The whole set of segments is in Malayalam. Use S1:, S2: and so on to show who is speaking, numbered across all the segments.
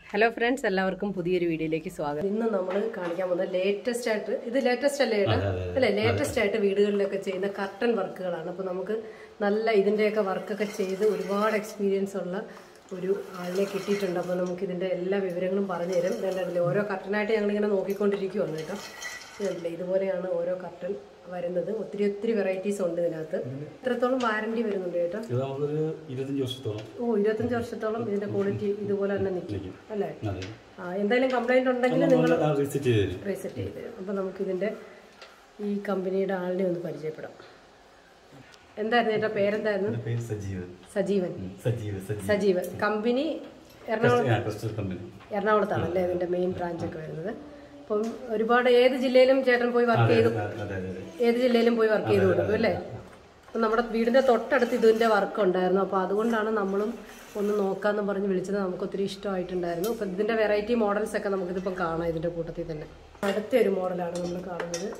S1: ഹലോ ഫ്രണ്ട്സ് എല്ലാവർക്കും പുതിയൊരു വീഡിയോയിലേക്ക് സ്വാഗതം ഇന്ന് നമ്മൾ കാണിക്കാൻ പോകുന്ന ലേറ്റസ്റ്റ് ആയിട്ട് ഇത് ലേറ്റസ്റ്റ് അല്ലേ ഏട്ടാ അല്ലേ ലേറ്റസ്റ്റ് ആയിട്ട് വീടുകളിലൊക്കെ ചെയ്യുന്ന കർട്ടൻ വർക്കുകളാണ് അപ്പോൾ നമുക്ക് നല്ല ഇതിൻ്റെയൊക്കെ വർക്കൊക്കെ ചെയ്ത് ഒരുപാട് എക്സ്പീരിയൻസ് ഉള്ള ഒരു ആളിനെ കിട്ടിയിട്ടുണ്ട് അപ്പോൾ നമുക്ക് ഇതിൻ്റെ എല്ലാ വിവരങ്ങളും പറഞ്ഞു തരും ഇതല്ലേ ഓരോ കർട്ടനായിട്ട് ഞങ്ങളിങ്ങനെ നോക്കിക്കൊണ്ടിരിക്കുവാണ് കേട്ടോ ഇതല്ലേ ഇതുപോലെയാണ് ഓരോ കർട്ടൻ വരുന്നത് ഒത്തിരി ഒത്തിരി വെറൈറ്റീസ് ഉണ്ട് ഇതിനകത്ത് ഇത്രത്തോളം വാറണ്ടി വരുന്നുണ്ട് കേട്ടോ
S2: ഇത് നമുക്കൊരു ഇരുപത്തഞ്ച് വർഷത്തോളം
S1: ഓ ഇരുപത്തഞ്ച് വർഷത്തോളം ഇതിന്റെ ക്വാളിറ്റി ഇതുപോലെ തന്നെ നിൽക്കും അല്ലേ
S2: അതെ
S1: ആ, എന്തായാലും കംപ്ലൈന്റ് ഉണ്ടെങ്കിൽ നിങ്ങൾ
S2: നമ്മൾ റിസെറ്റ് ചെയ്ത് തരും
S1: റീസെറ്റ് ചെയ്ത് തരും അപ്പോൾ നമുക്ക് ഇതിന്റെ ഈ കമ്പനിയുടെ ആളിനെ ഒന്ന് പരിചയപ്പെടാം എന്തായിരുന്നു ചേട്ടാ പേരെന്തായിരുന്നു
S2: എൻ്റെ പേര് Sajeev
S1: Sajeevan
S2: Sajeev Sajeev
S1: Sajeevan company Ernakulam
S2: crystal company
S1: എറണാകുളത്താണല്ലേ ഇതിന്റെ മെയിൻ ബ്രാഞ്ചൊക്കെ വരുന്നത് അപ്പം ഒരുപാട് ഏത് ജില്ലയിലും ചേട്ടൻ പോയി വർക്ക് ചെയ്തു
S2: അതെ അതെ അതെ
S1: ഏത് ജില്ലയിലും പോയി വർക്ക് ചെയ്ത് കൊടുക്കും അല്ലേ അപ്പം നമ്മുടെ വീടിന്റെ തൊട്ടടുത്ത് ഇതിന്റെ വർക്ക് ഉണ്ടായിരുന്നു അപ്പോൾ അതുകൊണ്ടാണ് നമ്മളും ഒന്ന് നോക്കാന്ന് പറഞ്ഞ് വിളിച്ചത് നമുക്ക് ഒത്തിരി ഇഷ്ടമായിട്ടുണ്ടായിരുന്നു അപ്പം ഇതിന്റെ വെറൈറ്റി മോഡൽസ് ഒക്കെ നമുക്കിതിപ്പം കാണാം ഇതിന്റെ കൂട്ടത്തിൽ തന്നെ അടുത്ത ഒരു മോഡലാണ് നമ്മൾ കാണുന്നത്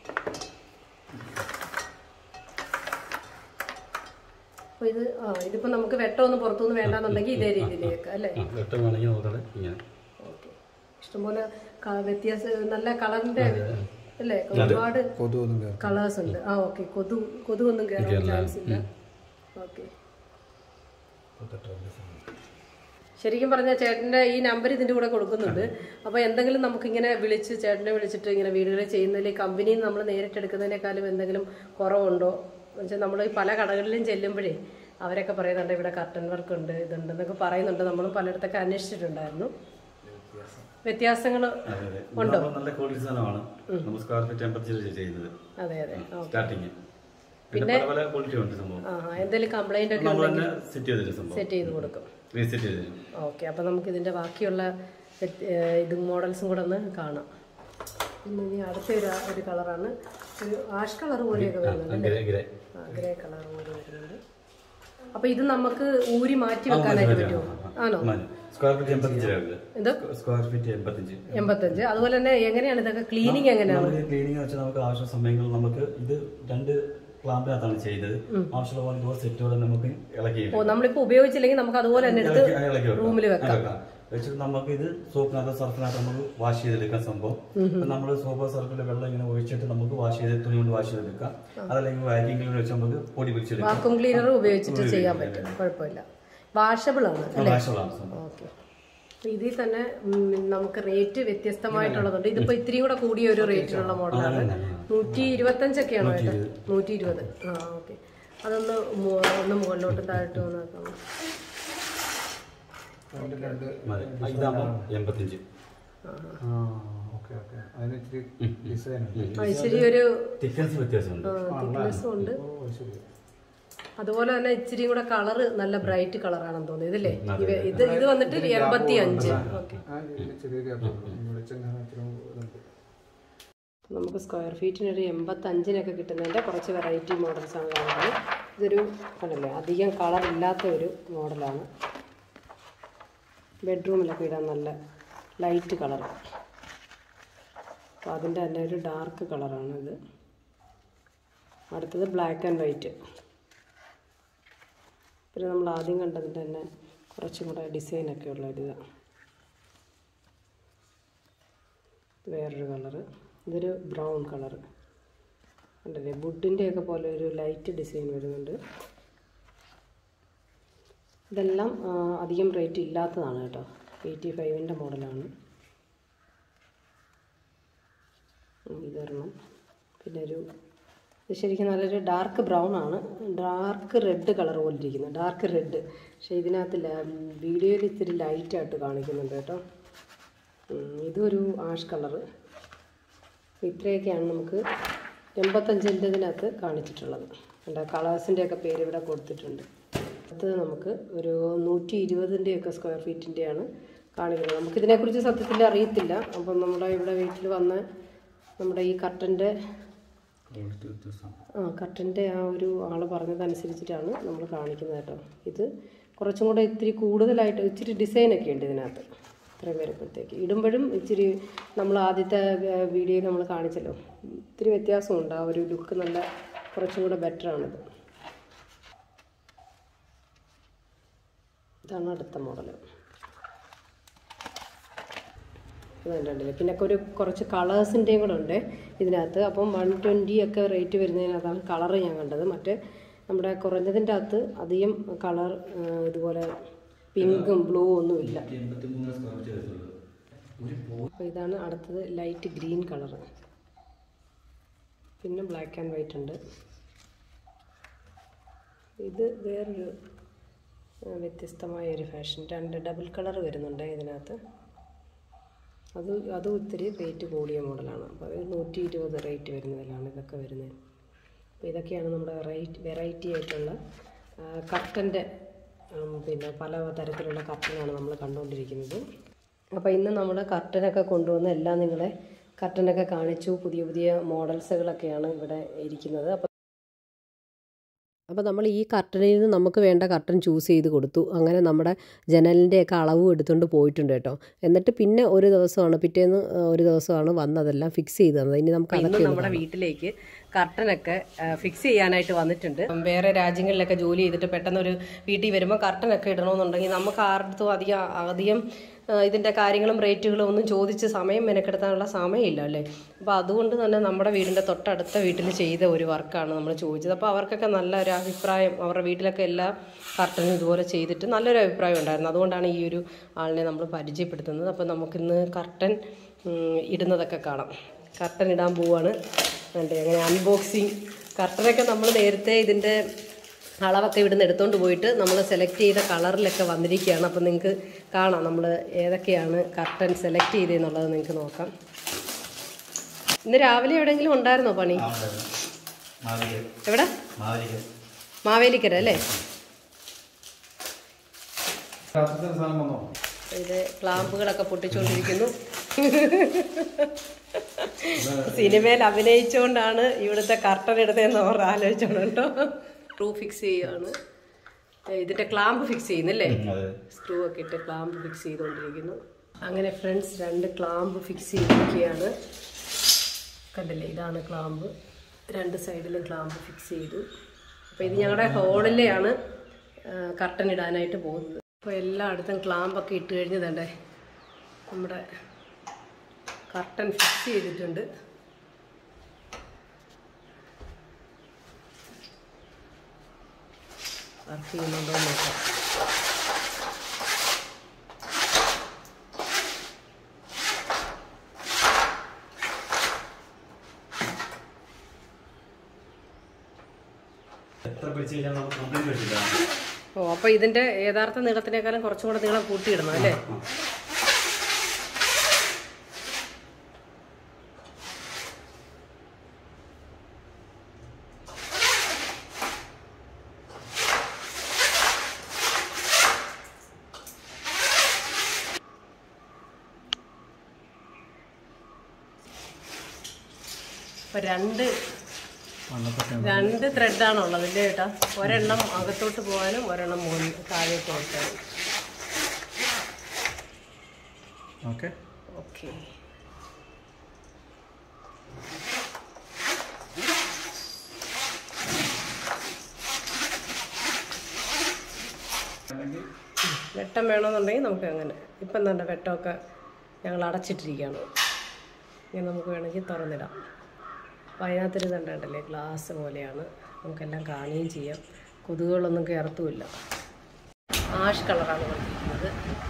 S1: അപ്പോൾ ഇത് ആ ഇതിപ്പോൾ നമുക്ക് വെട്ടമൊന്നും പുറത്തുനിന്ന് വേണ്ടാന്നുണ്ടെങ്കിൽ ഇതേ രീതിയിലേക്ക് അല്ലേ
S2: ആ വെട്ടം വേണമെങ്കിൽ നോക്കട്ടെ ഇങ്ങനെ
S1: ഓക്കെ ഇഷ്ടംപോലെ ക- വ്യത്യാസ നല്ല കളറിന്റെ അല്ലേ ഒരുപാട് കളേഴ്സ് ഉണ്ട് ആ ഓക്കെ കൊതു കൊതുകൊന്നും കയറാൻ ചാൻസ് ഇല്ല ഓക്കെ ശരിക്കും പറഞ്ഞാൽ ചേട്ടൻ്റെ ഈ നമ്പർ ഇതിൻ്റെ കൂടെ കൊടുക്കുന്നുണ്ട് അപ്പോൾ എന്തെങ്കിലും നമുക്കിങ്ങനെ വിളിച്ച് ചേട്ടനെ വിളിച്ചിട്ട് ഇങ്ങനെ വീടുകളിൽ ചെയ്യുന്നതിൽ കമ്പനിയിൽ നമ്മൾ നേരിട്ട് എടുക്കുന്നതിനേക്കാളും എന്തെങ്കിലും കുറവുണ്ടോ വെച്ചാൽ നമ്മൾ ഈ പല കടകളിലും ചെല്ലുമ്പോഴേ അവരൊക്കെ പറയുന്നുണ്ട് ഇവിടെ കർട്ടൻ വർക്ക് ഉണ്ട് ഇതുണ്ടെന്നൊക്കെ പറയുന്നുണ്ട് നമ്മൾ പലയിടത്തൊക്കെ അന്വേഷിച്ചിട്ടുണ്ടായിരുന്നു വ്യത്യാസങ്ങൾ
S2: അതെ അതെ നമ്മൾ നല്ല ക്വാളിറ്റി സാധനമാണ് നമ്മൾ സ്ക്വയർ ഫീറ്റ് ടെമ്പറേച്ചർ ചെയ്യുന്നത്
S1: അതെ അതെ ആ
S2: സ്റ്റാർട്ടിങ് പിന്നെ പല പല ക്വാളിറ്റി ഉണ്ട് സംഭവം
S1: ആ എന്തെങ്കിലും കംപ്ലൈന്റ് ഒക്കെ
S2: നമ്മൾ തന്നെ സെറ്റ് ചെയ്ത് തരും സംഭവം
S1: സെറ്റ് ചെയ്ത് കൊടുക്കും
S2: റീസെറ്റ് ചെയ്ത് തരും
S1: ഓക്കെ അപ്പം നമുക്ക് ഇതിൻ്റെ ബാക്കിയുള്ള വ്യത്യ- ഏഹ് ഇത് മോഡൽസും കൂടെ ഒന്ന് കാണാം പിന്നെ ഇനി അടുത്ത ഒരു ഒരു കളറാണ് ഒരു ആഷ് കളർ പോലെയൊക്കെ വരുന്നുണ്ട്
S2: ഗ്രേ ഗ്രേ
S1: ഗ്രേ കളർ പോലെ വരുന്നുണ്ട് അപ്പോൾ ഇത് നമുക്ക് ഊരി മാറ്റി വെക്കാനായിട്ട് പറ്റുമോ ആണോ
S2: സ്ക്വയർ ഫീറ്റ് എൺപത്തഞ്ച് രൂപ
S1: ഇത്
S2: സ്ക്വയർ ഫീറ്റ് എൺപത്തഞ്ച്
S1: എൺപത്തഞ്ച് അതുപോലെ തന്നെ എങ്ങനെയാണ് ഇതൊക്കെ ക്ലീനിങ് എങ്ങനെയാണ്
S2: നമുക്ക് ക്ലീനിങ് വെച്ചാൽ നമുക്ക് ആവശ്യ സമയങ്ങളിൽ നമുക്ക് ഇത് രണ്ട് ക്ലാമ്പിനകത്താണ് ചെയ്തത് ആവശ്യമുള്ള പോലെ ഇതുപോലെ സെറ്റോടെ നമുക്ക് ഇളക്കി
S1: ഓ നമ്മളിപ്പോൾ ഉപയോഗിച്ചില്ലെങ്കിൽ നമുക്ക് അതുപോലെ തന്നെ എടുത്ത്
S2: ഇളക്കി- ഇളക്കി വെക്കാം.
S1: റൂമിൽ വെക്കാം
S2: വെക്കാം. വെച്ചിട്ട് നമുക്ക് ഇത് സോപ്പിനകത്ത് സർഫിനകത്ത് നമുക്ക് വാഷ് ചെയ്തെടുക്കാൻ സംഭവം നമ്മൾ സോപ്പ് സർഫിലെ വെള്ളം ഇങ്ങനെ ഒഴിച്ചിട്ട് നമുക്ക് വാഷ് ചെയ്ത് തുണി കൊണ്ട് വാഷ് ചെയ്തെടുക്കാം അതല്ലെങ്കിൽ വാക്കിങ്ങിൽ വെച്ച് നമുക്ക് പൊടി പിടിച്ചെടുക്കാം
S1: വാക്വം ക്ലീനർ ഉപയോഗിച്ചിട്ട് ചെയ്യാൻ പറ്റും കുഴപ്പമില്ല വാഷബിൾ ആണ് അല്ലേ
S2: വാഷുള്ളതാണ് സംഭവം
S1: ഓക്കെ ഇതിൽ തന്നെ ഉം, നമുക്ക് റേറ്റ് വ്യത്യസ്തമായിട്ടുള്ളതുണ്ട് ഇതിപ്പോ ഇത്തിരി കൂടെ കൂടിയ ഒരു റേറ്റിലുള്ള മോഡലാണ് നൂറ്റി ഇരുപത്തഞ്ചൊക്കെയാണോ ഏട്ടാ നൂറ്റി ഇരുപത് ആ ഓക്കെ അതൊന്ന് മു- ഒന്ന് മുകളിലോട്ട് താഴോട്ട് ഒന്ന് ആക്കാം
S2: മതി ഇതാകുമ്പോൾ എൺപത്തഞ്ച്
S1: ആ, ഇച്ചിരി ഒരു
S2: തിക്നസ് വ്യത്യാസമുണ്ട്
S1: തിക്നെസ്സും ഉണ്ട് അതുപോലെ തന്നെ ഇച്ചിരി കൂടെ കളറ് നല്ല ബ്രൈറ്റ് കളറാണെന്ന് തോന്നുന്നു ഇതില്ലേ ഇവ- ഇത് ഇത് വന്നിട്ട് എൺപത്തി അഞ്ച് ഓക്കെ നമുക്ക് സ്ക്വയർ ഫീറ്റിന് ഒരു എൺപത്തഞ്ചിനൊക്കെ കിട്ടുന്നതിൻ്റെ കുറച്ച് വെറൈറ്റി മോഡൽസാണ് കാണുന്നത് ഇതൊരു കണ്ടല്ലേ അധികം കളർ ഇല്ലാത്ത ഒരു മോഡലാണ് ബെഡ്റൂമിലൊക്കെ ഇടാൻ നല്ല ലൈറ്റ് കളർ അപ്പോൾ അതിൻ്റെ തന്നെ ഒരു ഡാർക്ക് കളറാണ് ഇത് അടുത്തത് ബ്ലാക്ക് ആൻഡ് വൈറ്റ് പിന്നെ നമ്മൾ ആദ്യം കണ്ടതിൻ്റെ തന്നെ കുറച്ചും കൂടെ ഡിസൈനൊക്കെ ഉള്ള ഒരു ഇതാണ് ഇത് വേറൊരു കളറ് ഇതൊരു ബ്രൗൺ കളറ് കണ്ടില്ലേ വുഡിൻ്റെയൊക്കെ പോലെ ഒരു ലൈറ്റ് ഡിസൈൻ വരുന്നുണ്ട് ഇതെല്ലാം ആ, അധികം റേറ്റ് ഇല്ലാത്തതാണ് കേട്ടോ എയ്റ്റി ഫൈവിൻ്റെ മോഡലാണ് ഉം, ഇതൊരെണ്ണം പിന്നെ ഒരു ഇത് ശരിക്കും നല്ലൊരു ഡാർക്ക് ബ്രൗൺ ആണ് ഡാർക്ക് റെഡ് കളർ പോലെ ഇരിക്കുന്നത് ഡാർക്ക് റെഡ് പക്ഷേ ഇതിനകത്ത് വീഡിയോയിൽ ഇത്തിരി ലൈറ്റായിട്ട് കാണിക്കുന്നുണ്ട് കേട്ടോ ഉം, ഇതൊരു ആഷ് കളറ് ഇത്രയൊക്കെയാണ് നമുക്ക് എൺപത്തഞ്ചിൻ്റെ ഇതിനകത്ത് കാണിച്ചിട്ടുള്ളത് എൻ്റെ കളേഴ്സിൻ്റെയൊക്കെ പേര് ഇവിടെ കൊടുത്തിട്ടുണ്ട് അടുത്തത് നമുക്ക് ഒരു നൂറ്റി ഇരുപതിൻ്റെയൊക്കെ സ്ക്വയർ ഫീറ്റിൻ്റെയാണ് കാണിക്കുന്നത് നമുക്കിതിനെക്കുറിച്ച് സത്യത്തിൽ അറിയത്തില്ല അപ്പം നമ്മുടെ ഇവിടെ വീട്ടിൽ വന്ന് നമ്മുടെ ഈ കർട്ടൻ്റെ
S2: ക്വാളിറ്റി വ്യത്യാസം
S1: ആ കർട്ടൻ്റെ ആ ഒരു ആൾ പറഞ്ഞതനുസരിച്ചിട്ടാണ് നമ്മൾ കാണിക്കുന്നത് കേട്ടോ ഇത് കുറച്ചും കൂടെ ഇത്തിരി കൂടുതലായിട്ട് ഇച്ചിരി ഡിസൈനൊക്കെ ഉണ്ട് ഇതിനകത്ത് ഇത്രയും വരുമ്പോഴത്തേക്ക് ഇടുമ്പോഴും ഇച്ചിരി നമ്മൾ ആദ്യത്തെ വീഡിയോയിൽ നമ്മൾ കാണിച്ചല്ലോ ഇത്തിരി വ്യത്യാസമുണ്ട് ആ ഒരു ലുക്ക് നല്ല കുറച്ചും കൂടെ ബെറ്ററാണിത് ഇതാണ് അടുത്ത മോഡൽ ഇത് കണ്ടില്ലേ പിന്നെ ഒരു കുറച്ച് കളേഴ്സിൻ്റെയും കൂടെ ഉണ്ട് ഇതിനകത്ത് അപ്പം വൺ ട്വൻറ്റി ഒക്കെ റേറ്റ് വരുന്നതിനകത്താണ് കളറ് ഞാൻ കണ്ടത് മറ്റേ നമ്മുടെ കുറഞ്ഞതിൻ്റെ അകത്ത് അധികം കളർ ഇതുപോലെ പിങ്കും ബ്ലൂ ഒന്നും ഇല്ല
S2: എൺപത്തിമൂന്ന് സ്ക്വയർ ഫീറ്റ് വരുന്നുള്ളൂ ഒരു
S1: അപ്പോൾ ഇതാണ് അടുത്തത് ലൈറ്റ് ഗ്രീൻ കളർ പിന്നെ ബ്ലാക്ക് ആൻഡ് വൈറ്റ് ഉണ്ട് ഇത് വേറൊരു ആ, വ്യത്യസ്തമായ ഒരു ഫാഷൻ രണ്ട് ഡബിൾ കളർ വരുന്നുണ്ട് ഇതിനകത്ത് അത് അതും ഇത്തിരി റേറ്റ് കൂടിയ മോഡലാണ് അപ്പോൾ അത് നൂറ്റി ഇരുപത് റേറ്റ് വരുന്നതിലാണ് ഇതൊക്കെ വരുന്നത് അപ്പോൾ ഇതൊക്കെയാണ് നമ്മുടെ റേറ്റ് വെറൈറ്റി ആയിട്ടുള്ള കർട്ടൻ്റെ പിന്നെ പല തരത്തിലുള്ള കർട്ടനാണ് നമ്മൾ കണ്ടുകൊണ്ടിരിക്കുന്നത് അപ്പോൾ ഇന്ന് നമ്മൾ കർട്ടനൊക്കെ കൊണ്ടുവന്ന് എല്ലാം നിങ്ങളെ കർട്ടനൊക്കെ കാണിച്ചു പുതിയ പുതിയ മോഡൽസുകളൊക്കെയാണ് ഇവിടെ ഇരിക്കുന്നത് അപ്പോൾ അപ്പോൾ നമ്മൾ ഈ കർട്ടനിൽ നിന്ന് നമുക്ക് വേണ്ട കർട്ടൻ ചൂസ് ചെയ്ത് കൊടുത്തു അങ്ങനെ നമ്മുടെ ജനലിൻ്റെയൊക്കെ അളവും എടുത്തുകൊണ്ട് പോയിട്ടുണ്ട് കേട്ടോ എന്നിട്ട് പിന്നെ ഒരു ദിവസമാണ് പിറ്റേന്ന് ആ, ഒരു ദിവസമാണ് വന്നതെല്ലാം ഫിക്സ് ചെയ്ത് തന്നത് ഇനി നമുക്ക് ഇന്ന് നമ്മുടെ വീട്ടിലേക്ക് കർട്ടനൊക്കെ ഫിക്സ് ചെയ്യാനായിട്ട് വന്നിട്ടുണ്ട് വേറെ രാജ്യങ്ങളിലൊക്കെ ജോലി ചെയ്തിട്ട് പെട്ടെന്ന് ഒരു വീട്ടിൽ വരുമ്പോൾ കർട്ടനൊക്കെ ഇടണമെന്നുണ്ടെങ്കിൽ നമുക്ക് ആരുടെ അധികം അധികം ആ, ഇതിൻ്റെ കാര്യങ്ങളും റേറ്റുകളും ഒന്നും ചോദിച്ച് സമയം മെനക്കെടുത്താനുള്ള സമയമില്ല അല്ലേ അപ്പോൾ അതുകൊണ്ട് തന്നെ നമ്മുടെ വീടിൻ്റെ തൊട്ടടുത്ത വീട്ടിൽ ചെയ്ത ഒരു വർക്കാണ് നമ്മൾ ചോദിച്ചത് അപ്പോൾ അവർക്കൊക്കെ നല്ല ഒരു അഭിപ്രായം അവരുടെ വീട്ടിലൊക്കെ എല്ലാ കർട്ടനും ഇതുപോലെ ചെയ്തിട്ട് നല്ലൊരു അഭിപ്രായം ഉണ്ടായിരുന്നു അതുകൊണ്ടാണ് ഈ ഒരു ആളിനെ നമ്മൾ പരിചയപ്പെടുത്തുന്നത് അപ്പോൾ നമുക്കിന്ന് കർട്ടൻ ഉം, ഇടുന്നതൊക്കെ കാണാം കർട്ടൻ ഇടാൻ പോവാണ് കണ്ടേ അങ്ങനെ അൺബോക്സിങ് കർട്ടനൊക്കെ നമ്മൾ നേരത്തെ ഇതിൻ്റെ അളവൊക്കെ ഇവിടുന്ന് എടുത്തുകൊണ്ട് പോയിട്ട് നമ്മൾ സെലക്ട് ചെയ്ത കളറിലൊക്കെ വന്നിരിക്കുകയാണ് അപ്പോൾ നിങ്ങൾക്ക് കാണാം നമ്മൾ ഏതൊക്കെയാണ് കർട്ടൻ സെലക്ട് ചെയ്തതെന്നുള്ളത് നിങ്ങൾക്ക് നോക്കാം ഇന്ന് രാവിലെ എവിടെയെങ്കിലും ഉണ്ടായിരുന്നോ പണി
S2: മാവിക
S1: എവിടെ
S2: മാവിക
S1: മാവേലിക്കര അല്ലേ
S2: രാത്രി സാധനം വന്നോ
S1: ഇത് ക്ലാമ്പുകളൊക്കെ പൊട്ടിച്ചുകൊണ്ടിരിക്കുന്നു സിനിമയിൽ അഭിനയിച്ചുകൊണ്ടാണ് ഇവിടുത്തെ കർട്ടൻ എടുത്തതെന്ന് അവർ ആലോചിച്ചോണ്ട് കേട്ടോ സ്ക്രൂ ഫിക്സ് ചെയ്യുകയാണ് ഇതിന്റെ ക്ലാമ്പ് ഫിക്സ് ചെയ്യുന്നല്ലേ
S2: അതെ
S1: സ്ക്രൂ ഒക്കെ ഇട്ട് ക്ലാമ്പ് ഫിക്സ് ചെയ്തുകൊണ്ടിരിക്കുന്നു അങ്ങനെ ഫ്രണ്ട്സ് രണ്ട് ക്ലാമ്പ് ഫിക്സ് ചെയ്തിരിക്കുകയാണ് കണ്ടില്ലേ ഇതാണ് ക്ലാമ്പ് രണ്ട് സൈഡിലും ക്ലാമ്പ് ഫിക്സ് ചെയ്തു അപ്പോൾ ഇത് ഞങ്ങളുടെ ഹോളിലെയാണ് കർട്ടൻ ഇടാനായിട്ട് പോകുന്നത് അപ്പോൾ എല്ലായിടത്തും ക്ലാമ്പൊക്കെ ഇട്ട് കഴിഞ്ഞതണ്ടേ നമ്മുടെ കർട്ടൻ ഫിക്സ് ചെയ്തിട്ടുണ്ട് വർക്ക് ചെയ്യുന്നുണ്ടോ എന്ന് നോക്കാം
S2: എത്ര പിടിച്ച് കഴിഞ്ഞാൽ നമുക്ക് കംപ്ലീറ്റ് വെച്ചില്ല
S1: ഓ അപ്പോൾ ഇതിന്റെ യഥാർത്ഥ നീളത്തിനേക്കാളും കുറച്ചും കൂടെ നീളം കൂട്ടിയിടണം അല്ലേ അപ്പൊ രണ്ട് രണ്ട് ത്രെഡാണ് ഉള്ളത് ഇല്ലേ ചേട്ടാ ഒരെണ്ണം അകത്തോട്ട് പോകാനും ഒരെണ്ണം മുകളിൽ താഴേക്ക് വെക്കാനും
S2: ഓക്കെ
S1: ഓക്കെ വെട്ടം വേണമെന്നുണ്ടെങ്കിൽ നമുക്ക് അങ്ങനെ ഇപ്പം തന്നെ വെട്ടമൊക്കെ ഞങ്ങൾ അടച്ചിട്ടിരിക്കുകയാണ് ഇനി നമുക്ക് വേണമെങ്കിൽ തുറന്നിടാം അപ്പോൾ അതിനകത്തൊരു ഇതുണ്ടല്ലേ ഗ്ലാസ് പോലെയാണ് നമുക്കെല്ലാം കാണുകയും ചെയ്യാം കൊതുകുകളൊന്നും കയറത്തുമില്ല ആഷ് കളറാണ് കൊടുത്തിരിക്കുന്നത്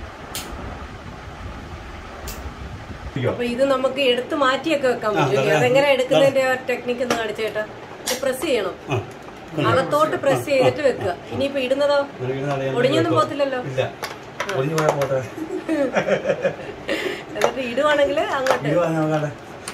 S1: അപ്പൊ ഇത് നമുക്ക് എടുത്ത് മാറ്റിയൊക്കെ വെക്കാൻ പറ്റും അതെങ്ങനെ എടുക്കുന്നതിന്റെ ടെക്നിക്ക് ഒന്ന് കാണിച്ചേട്ടാ ഇത് പ്രസ് ചെയ്യണം അകത്തോട്ട് പ്രസ് ചെയ്തിട്ട് വെക്കുക ഇനിയിപ്പോ ഇടുന്നതോ ഒടിഞ്ഞൊന്നും പോകത്തില്ലല്ലോ
S2: ഇല്ല ഒളിഞ്ഞു പോയാൽ പോട്ടെ
S1: എന്നിട്ട് ഇടുവാണെങ്കിൽ അങ്ങോട്ട്
S2: ഇത് വാങ്ങാൻ നോക്കട്ടെ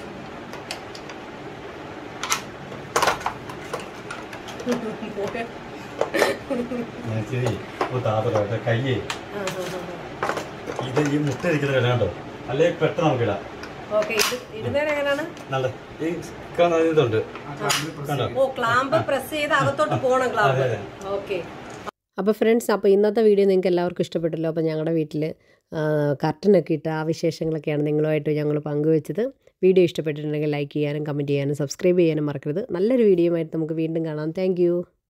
S2: ഞാൻ ശരി ഓ താത്തറ കയ്യേ ഇത് ഈ മുട്ട ഇരിക്കുന്നത് ഇടാം കേട്ടോ അല്ലെ പെട്ടെന്ന് നമുക്ക് ഇടാം
S1: ഓക്കെ ഇത് ഇടുന്നതിന് എങ്ങനെയാണ്
S2: നല്ല ഈ കാണുന്ന ഇതുണ്ട് കണ്ടോ
S1: ഓ ക്ലാമ്പ് പ്രസ് ചെയ്ത് അകത്തോട്ട് പോകണം ക്ലാമ്പ്
S2: അതെ,
S1: ഓക്കെ അപ്പോൾ ഫ്രണ്ട്സ് അപ്പോൾ ഇന്നത്തെ വീഡിയോ നിങ്ങൾക്ക് എല്ലാവർക്കും ഇഷ്ടപ്പെട്ടല്ലോ അപ്പോൾ ഞങ്ങളുടെ വീട്ടിൽ കർട്ടനൊക്കെ ഇട്ട ആ വിശേഷങ്ങളൊക്കെയാണ് നിങ്ങളുമായിട്ട് ഞങ്ങൾ പങ്കുവെച്ചത് വീഡിയോ ഇഷ്ടപ്പെട്ടിട്ടുണ്ടെങ്കിൽ ലൈക്ക് ചെയ്യാനും കമൻറ്റ് ചെയ്യാനും സബ്സ്ക്രൈബ് ചെയ്യാനും മറക്കരുത് നല്ലൊരു വീഡിയോ ആയിട്ട് നമുക്ക് വീണ്ടും കാണാം താങ്ക്